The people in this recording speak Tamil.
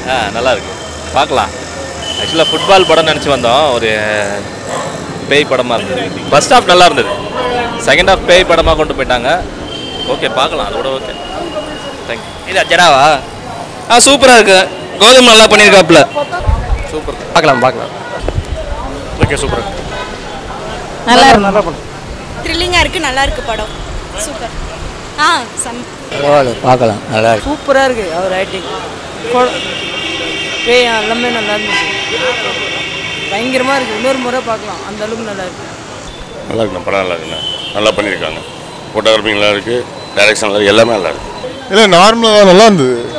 ஆ நல்லா இருக்கு பார்க்கலாம் ஆக்சுவலாக ஃபுட்பால் படம் நினச்சி வந்தோம் ஒரு பேய் படமாக இருந்தது ஃபர்ஸ்ட் ஹாஃப் நல்லா இருந்தது செகண்ட் ஹாஃப் பேய் படமாக கொண்டு போயிட்டாங்க ஓகே பார்க்கலாம் அதோட ஓகே தேங்க்யூ இது அஜடாவா ஆ சூப்பராக இருக்கு கௌதம் நல்லா பண்ணியிருக்காப்புல சூப்பர் பார்க்கலாம் பார்க்கலாம் ஓகே சூப்பர் நல்லா இருக்கு த்ரில்லிங்காக இருக்குது நல்லா இருக்கு படம் சூப்பர் ஆ சம் பரவாயில்ல பார்க்கலாம் நல்லா இருக்கு சூப்பராக இருக்குது அவர் ஆக்டிங் பேய் எல்லாமே நல்லா இருந்துச்சு பயங்கரமாக இருக்குது இன்னொரு முறை பார்க்கலாம் அந்த அளவுக்கு நல்லா இருக்கு நல்லா இருக்குண்ணா படம் நல்லா இருக்குண்ணா நல்லா பண்ணியிருக்காங்க ஃபோட்டோகிராஃபி நல்லா இருக்குது டைரக்ஷன் நல்லா இருக்கு எல்லாமே நல்லா இருக்குது இல்லை நார்மலாக நல்லா இருந்தது